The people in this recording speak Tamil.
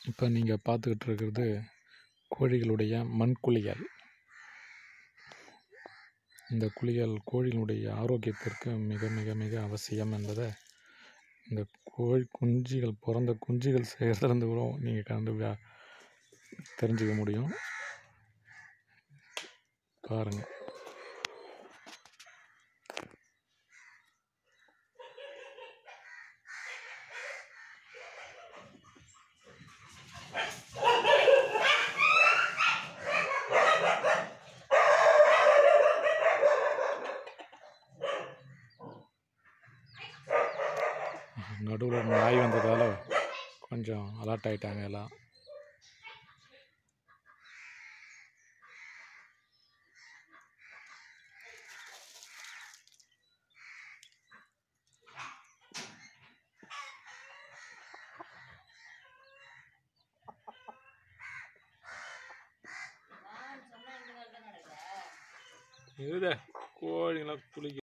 இப்போ நீங்கள் பார்த்துக்கிட்டு இருக்கிறது கோழிகளுடைய மண் குளியல் இந்த குளியல் கோழிகளுடைய ஆரோக்கியத்திற்கு மிக மிக மிக அவசியம் என்பதை இந்த கோழி குஞ்சுகள் பிறந்த குஞ்சுகள் செய்கிறதுலேருந்து கூட நீங்கள் கண்டு வ- தெரிஞ்சுக்க முடியும் பாருங்கள் நடுவில் நாய் வந்ததால் கொஞ்சம் அலர்ட் ஆயிட்டாங்க எல்லாம் இதுதான் கோழிங்களாம் குளிக்க